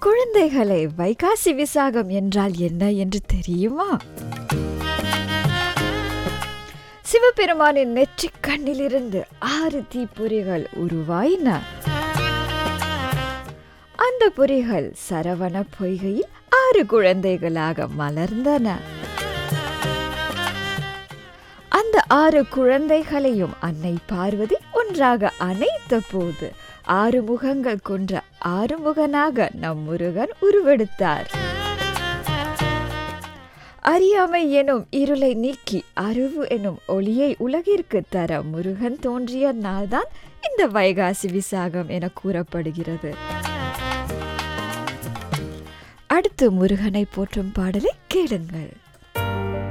குழந்தைகளை வைகாசி விசாகம் என்றால் என்ன என்று தெரியுமா சிவபெருமானின் நெற்றிக் கண்ணிலிருந்து ஆறு தீப்பொறிகள் உருவாயின அந்த பொறிகள் சரவண பொய்கையில் ஆறு குழந்தைகளாக மலர்ந்தன அந்த ஆறு குழந்தைகளையும் அன்னை பார்வதி ஒன்றாக அணைத்த போது ஆறு முகங்கள் கொன்ற ஆறுமுகனாக நம் முருகன் உருவெடுத்தார் அறியாமை எனும் இருளை நீக்கி அறிவு எனும் ஒளியை உலகிற்கு தர முருகன் தோன்றிய நாள்தான் இந்த வைகாசி விசாகம் என கூறப்படுகிறது அடுத்து முருகனை போற்றும் பாடலை கேளுங்கள்